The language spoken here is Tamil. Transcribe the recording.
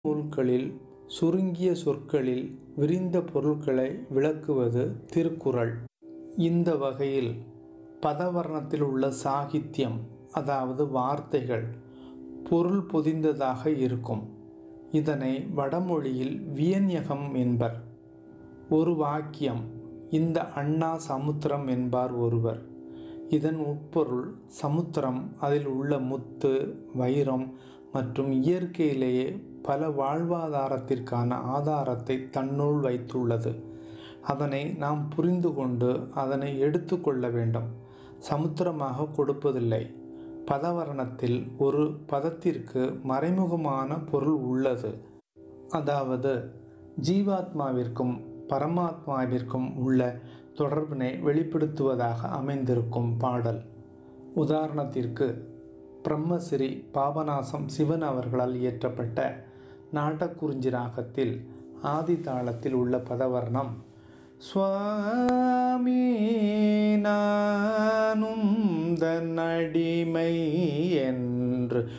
நூல்களில் சுருங்கிய சொற்களில் விரிந்த பொருள்களை விளக்குவது திருக்குறள். இந்த வகையில் பதவர்ணத்தில் உள்ள சாகித்தியம் அதாவது வார்த்தைகள் பொருள் பொதிந்ததாக இருக்கும். இதனை வடமொழியில் வியன்யகம் என்பர். ஒரு வாக்கியம் இந்த அண்ணா சமுத்திரம் என்பார் ஒருவர். இதன் உட்பொருள் சமுத்திரம் அதில் உள்ள முத்து, வைரம் மற்றும் இயற்கையிலேயே பல வாழ்வாதாரத்திற்கான ஆதாரத்தை தன்னுள் வைத்துள்ளது. அதனை நாம் புரிந்து கொண்டு அதனை எடுத்துக் கொள்ள வேண்டும். சமுத்திரமாக கொடுப்பதில்லை. பதவர்ணத்தில் ஒரு பதத்திற்கு மறைமுகமான பொருள் உள்ளது. அதாவது ஜீவாத்மாவிற்கும் பரமாத்மாவிற்கும் உள்ள தொடர்பினை வெளிப்படுத்துவதாக அமைந்திருக்கும் பாடல். உதாரணத்திற்கு பிரம்மசிறீ பாபநாசம் சிவன் அவர்களால் இயற்றப்பட்ட நாட்டக்குறிஞ்சி ராகத்தில் ஆதி தாளத்தில் உள்ள பதவர்ணம் சுவாமி நானுந்தன் அடிமை என்று